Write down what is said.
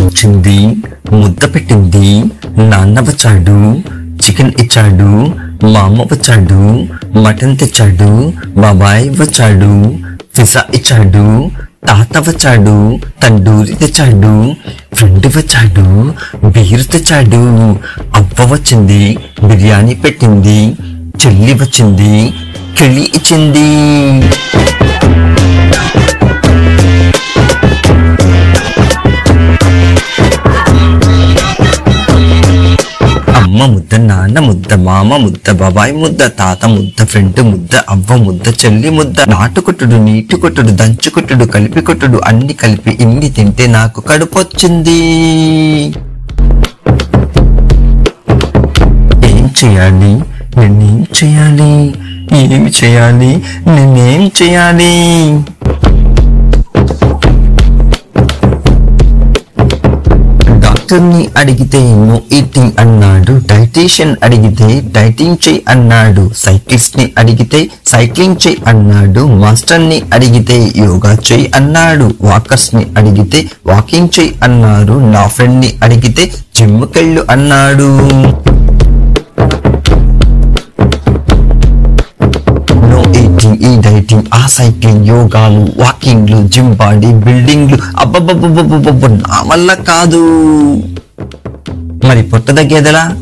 వచ్చింది ముద్ద పెట్టింది నాన్న వచ్చాడు చికెన్ ఇచ్చాడు మా అమ్మ వచ్చాడు మటన్ తెచ్చాడు బాబాయ్ వచ్చాడు పిజ్జా ఇచ్చాడు తాత వచ్చాడు తండూరి తెచ్చాడు ఫ్రెండ్ వచ్చాడు బీరు తెచ్చాడు అవ్వ వచ్చింది బిర్యానీ పెట్టింది చెల్లి వచ్చింది కిళ్ళి ఇచ్చింది అమ్మ ముద్ద నాన్న ముద్ద మామ ముద్ద బాబాయ్ ముద్ద తాత ముద్ద ఫ్రెండ్ ముద్ద అవ్వ ముద్ద చెల్లి ముద్ద నాటు కొట్టుడు నీటి కొట్టుడు దంచు కొట్టుడు కలిపి కొట్టుడు అన్ని కలిపి ఇన్ని తింటే నాకు కడుపొచ్చింది ఏం చేయాలి నేనేం చేయాలి ఏమి చేయాలి నేనేం చేయాలి డాక్టర్ని అడిగితే నో ఈటింగ్ అన్నాడు డైటీషియన్ అడిగితే డైటింగ్ చెయ్యి అన్నాడు సైక్లిస్ట్ ని అడిగితే సైక్లింగ్ చెయ్యి అన్నాడు మాస్టర్ ని అడిగితే యోగా చెయ్యి అన్నాడు వాకర్స్ ని అడిగితే వాకింగ్ చెయ్యి అన్నారు నా ఫ్రెండ్ ని అడిగితే జిమ్కెళ్ళు అన్నాడు నో ఈటింగ్ ఈ డైటింగ్ ఆ సైక్లింగ్ యోగాలు వాకింగ్లు జిమ్ బాడీ బిల్డింగ్లు అబ్బబ్బబ్బబ్బబ్బబ్బ నా వల్ల కాదు మరి పొట్ట తగ్గేదెలా